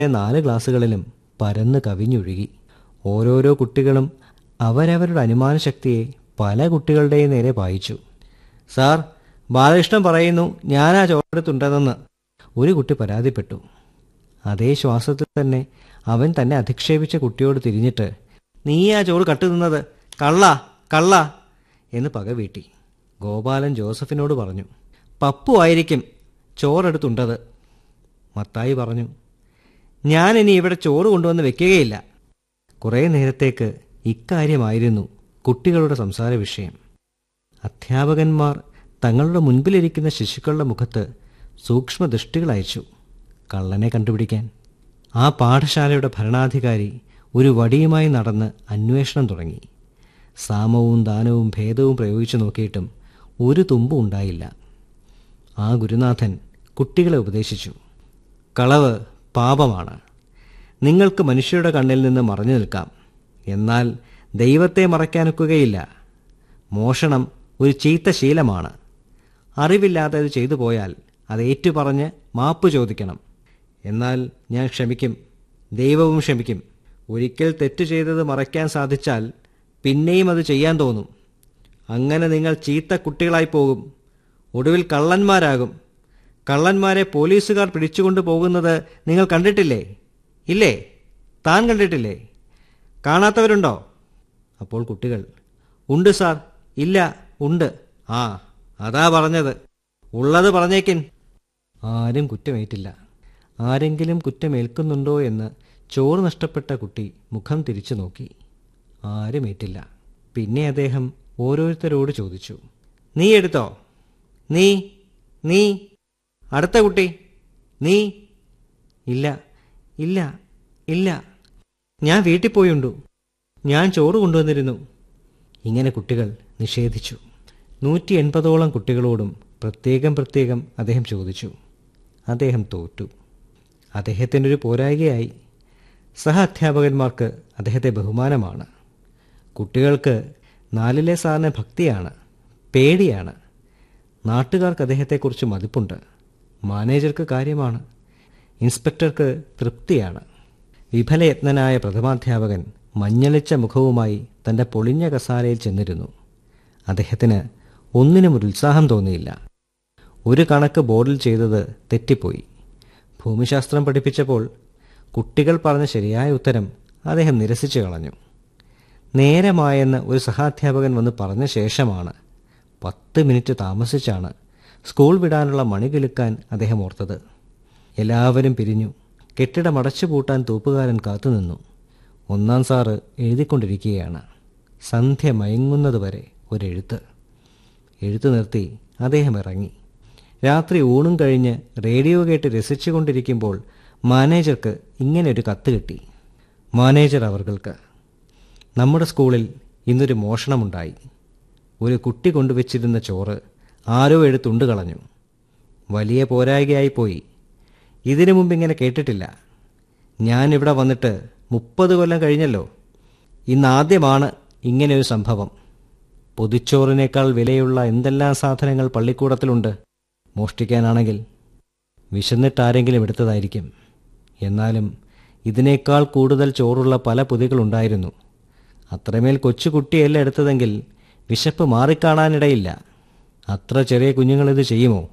നാല് ക്ലാസ്സുകളിലും പരന്ന് കവിഞ്ഞൊഴുകി ഓരോരോ കുട്ടികളും അവരവരുടെ അനുമാനശക്തിയെ പല കുട്ടികളുടെയും നേരെ പായിച്ചു സാർ ബാലകൃഷ്ണൻ പറയുന്നു ഞാനാ ചോറെടുത്തുണ്ടെന്ന് ഒരു കുട്ടി പരാതിപ്പെട്ടു അതേ ശ്വാസത്തിൽ തന്നെ അവൻ തന്നെ അധിക്ഷേപിച്ച കുട്ടിയോട് തിരിഞ്ഞിട്ട് നീയാ ചോറ് കട്ടു നിന്നത് കള്ള കള്ള എന്ന് പകവീട്ടി ഗോപാലൻ ജോസഫിനോട് പറഞ്ഞു പപ്പു ആയിരിക്കും ചോറെടുത്തുണ്ടത് മത്തായി പറഞ്ഞു ഞാൻ ഇനി ഇവിടെ ചോറ് കൊണ്ടുവന്ന് വെക്കുകയില്ല കുറേ നേരത്തേക്ക് ഇക്കാര്യമായിരുന്നു കുട്ടികളുടെ സംസാര വിഷയം അധ്യാപകന്മാർ തങ്ങളുടെ മുൻപിലിരിക്കുന്ന ശിശുക്കളുടെ മുഖത്ത് സൂക്ഷ്മദൃഷ്ടികൾ അയച്ചു കള്ളനെ കണ്ടുപിടിക്കാൻ ആ പാഠശാലയുടെ ഭരണാധികാരി ഒരു വടിയുമായി നടന്ന് അന്വേഷണം തുടങ്ങി സാമവും ദാനവും ഭേദവും പ്രയോഗിച്ചു നോക്കിയിട്ടും ഒരു തുമ്പും ഉണ്ടായില്ല ആ ഗുരുനാഥൻ കുട്ടികളെ ഉപദേശിച്ചു കളവ് പാപമാണ് നിങ്ങൾക്ക് മനുഷ്യരുടെ കണ്ണിൽ നിന്ന് മറഞ്ഞു നിൽക്കാം എന്നാൽ ദൈവത്തെ മറയ്ക്കാനൊക്കുകയില്ല മോഷണം ഒരു ചീത്ത ശീലമാണ് അറിവില്ലാതെ അത് ചെയ്തു പോയാൽ അത് ഏറ്റുപറഞ്ഞ് മാപ്പ് ചോദിക്കണം എന്നാൽ ഞാൻ ക്ഷമിക്കും ദൈവവും ക്ഷമിക്കും ഒരിക്കൽ തെറ്റ് ചെയ്തത് മറയ്ക്കാൻ സാധിച്ചാൽ പിന്നെയും അത് ചെയ്യാൻ തോന്നും അങ്ങനെ നിങ്ങൾ ചീത്ത കുട്ടികളായി പോകും ഒടുവിൽ കള്ളന്മാരാകും കള്ളന്മാരെ പോലീസുകാർ പിടിച്ചുകൊണ്ടു പോകുന്നത് നിങ്ങൾ കണ്ടിട്ടില്ലേ ഇല്ലേ താൻ കണ്ടിട്ടില്ലേ കാണാത്തവരുണ്ടോ അപ്പോൾ കുട്ടികൾ ഉണ്ട് സാർ ഇല്ല ഉണ്ട് ആ അതാ പറഞ്ഞത് ഉള്ളത് പറഞ്ഞേക്കിൻ ആരും കുറ്റമേറ്റില്ല ആരെങ്കിലും കുറ്റമേൽക്കുന്നുണ്ടോ എന്ന് ചോറ് നഷ്ടപ്പെട്ട കുട്ടി മുഖം തിരിച്ചു നോക്കി ആരുമേറ്റില്ല പിന്നെ അദ്ദേഹം ഓരോരുത്തരോട് ചോദിച്ചു നീ എടുത്തോ നീ നീ അടുത്ത കുട്ടി നീ ഇല്ല ഇല്ല ഇല്ല ഞാൻ വീട്ടിൽ പോയുണ്ടു ഞാൻ ചോറ് കൊണ്ടുവന്നിരുന്നു ഇങ്ങനെ കുട്ടികൾ നിഷേധിച്ചു നൂറ്റി എൺപതോളം കുട്ടികളോടും പ്രത്യേകം പ്രത്യേകം അദ്ദേഹം ചോദിച്ചു അദ്ദേഹം തോറ്റു അദ്ദേഹത്തിൻ്റെ ഒരു പോരായികയായി സഹ അധ്യാപകന്മാർക്ക് അദ്ദേഹത്തെ ബഹുമാനമാണ് കുട്ടികൾക്ക് നാലിലെ സാറിന് ഭക്തിയാണ് പേടിയാണ് നാട്ടുകാർക്ക് അദ്ദേഹത്തെക്കുറിച്ച് മതിപ്പുണ്ട് മാനേജർക്ക് കാര്യമാണ് ഇൻസ്പെക്ടർക്ക് തൃപ്തിയാണ് വിഫലയത്നനായ പ്രഥമാധ്യാപകൻ മഞ്ഞളിച്ച മുഖവുമായി തൻ്റെ പൊളിഞ്ഞ കസാലയിൽ ചെന്നിരുന്നു അദ്ദേഹത്തിന് ഒന്നിനും ഒരു ഉത്സാഹം തോന്നിയില്ല ഒരു കണക്ക് ബോർഡിൽ ചെയ്തത് തെറ്റിപ്പോയി ഭൂമിശാസ്ത്രം പഠിപ്പിച്ചപ്പോൾ കുട്ടികൾ പറഞ്ഞ ശരിയായ ഉത്തരം അദ്ദേഹം നിരസിച്ചു കളഞ്ഞു നേരമായെന്ന് ഒരു സഹാധ്യാപകൻ വന്ന് പറഞ്ഞ ശേഷമാണ് പത്ത് മിനിറ്റ് താമസിച്ചാണ് സ്കൂൾ വിടാനുള്ള മണി കിലുക്കാൻ അദ്ദേഹം ഓർത്തത് എല്ലാവരും പിരിഞ്ഞു കെട്ടിടം അടച്ചു പൂട്ടാൻ തൂപ്പുകാരൻ കാത്തുനിന്നു ഒന്നാം സാറ് എഴുതിക്കൊണ്ടിരിക്കുകയാണ് സന്ധ്യ മയങ്ങുന്നതുവരെ ഒരെഴുത്ത് എഴുത്തു നിർത്തി അദ്ദേഹം ഇറങ്ങി രാത്രി ഊണും കഴിഞ്ഞ് റേഡിയോ കേട്ട് രസിച്ചുകൊണ്ടിരിക്കുമ്പോൾ മാനേജർക്ക് ഇങ്ങനെ ഒരു കത്ത് കിട്ടി മാനേജർ അവർക്ക് നമ്മുടെ സ്കൂളിൽ ഇന്നൊരു മോഷണമുണ്ടായി ഒരു കുട്ടി കൊണ്ടുവച്ചിരുന്ന ചോറ് ആരോ എടുത്തുണ്ട് കളഞ്ഞു വലിയ പോരായികയായിപ്പോയി ഇതിനു മുമ്പ് ഇങ്ങനെ കേട്ടിട്ടില്ല ഞാനിവിടെ വന്നിട്ട് മുപ്പത് കൊല്ലം കഴിഞ്ഞല്ലോ ഇന്നാദ്യമാണ് ഇങ്ങനെയൊരു സംഭവം പൊതിച്ചോറിനേക്കാൾ വിലയുള്ള എന്തെല്ലാം സാധനങ്ങൾ പള്ളിക്കൂടത്തിലുണ്ട് മോഷ്ടിക്കാനാണെങ്കിൽ വിശന്നിട്ട് ആരെങ്കിലും എടുത്തതായിരിക്കും എന്നാലും ഇതിനേക്കാൾ കൂടുതൽ ചോറുള്ള പല പൊതികളുണ്ടായിരുന്നു അത്രമേൽ കൊച്ചുകുട്ടിയല്ല എടുത്തതെങ്കിൽ വിശപ്പ് മാറിക്കാണാനിടയില്ല അത്ര ചെറിയ കുഞ്ഞുങ്ങളിത് ചെയ്യുമോ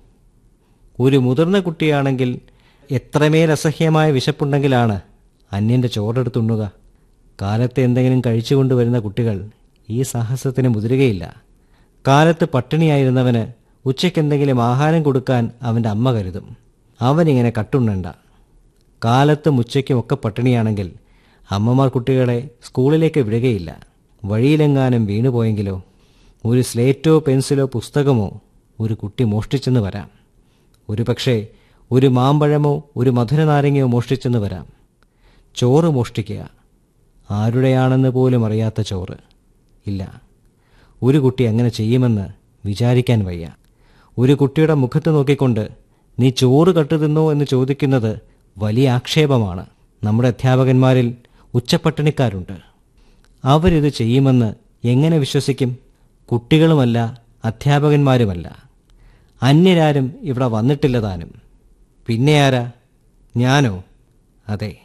ഒരു മുതിർന്ന കുട്ടിയാണെങ്കിൽ എത്രമേൽ അസഹ്യമായ വിശപ്പുണ്ടെങ്കിലാണ് അന്യൻ്റെ ചോറെടുത്തുണ്ണുക കാലത്ത് എന്തെങ്കിലും കഴിച്ചുകൊണ്ട് വരുന്ന കുട്ടികൾ ഈ സാഹസത്തിന് മുതിരുകയില്ല കാലത്ത് പട്ടിണിയായിരുന്നവന് ഉച്ചയ്ക്ക് എന്തെങ്കിലും ആഹാരം കൊടുക്കാൻ അവൻ്റെ അമ്മ കരുതും അവനിങ്ങനെ കട്ടുണ്ണണ്ട കാലത്തും ഉച്ചയ്ക്കും ഒക്കെ പട്ടിണിയാണെങ്കിൽ അമ്മമാർ കുട്ടികളെ സ്കൂളിലേക്ക് വിടുകയില്ല വഴിയിലെങ്ങാനും വീണുപോയെങ്കിലോ ഒരു സ്ലേറ്റോ പെൻസിലോ പുസ്തകമോ ഒരു കുട്ടി മോഷ്ടിച്ചെന്ന് വരാം ഒരു പക്ഷേ ഒരു മാമ്പഴമോ ഒരു മധുരനാരങ്ങയോ മോഷ്ടിച്ചെന്ന് വരാം ചോറ് മോഷ്ടിക്കുക ആരുടെയാണെന്ന് പോലും അറിയാത്ത ചോറ് ഇല്ല ഒരു കുട്ടി അങ്ങനെ ചെയ്യുമെന്ന് വിചാരിക്കാൻ വയ്യ ഒരു കുട്ടിയുടെ മുഖത്ത് നോക്കിക്കൊണ്ട് നീ ചോറ് കട്ടുതിന്നോ എന്ന് ചോദിക്കുന്നത് വലിയ ആക്ഷേപമാണ് നമ്മുടെ അധ്യാപകന്മാരിൽ ഉച്ചപ്പട്ടിണിക്കാരുണ്ട് അവരിത് ചെയ്യുമെന്ന് എങ്ങനെ വിശ്വസിക്കും കുട്ടികളുമല്ല അധ്യാപകന്മാരുമല്ല അന്യരാരും ഇവിടെ വന്നിട്ടില്ല താനും പിന്നെ ആരാ ഞാനോ അതെ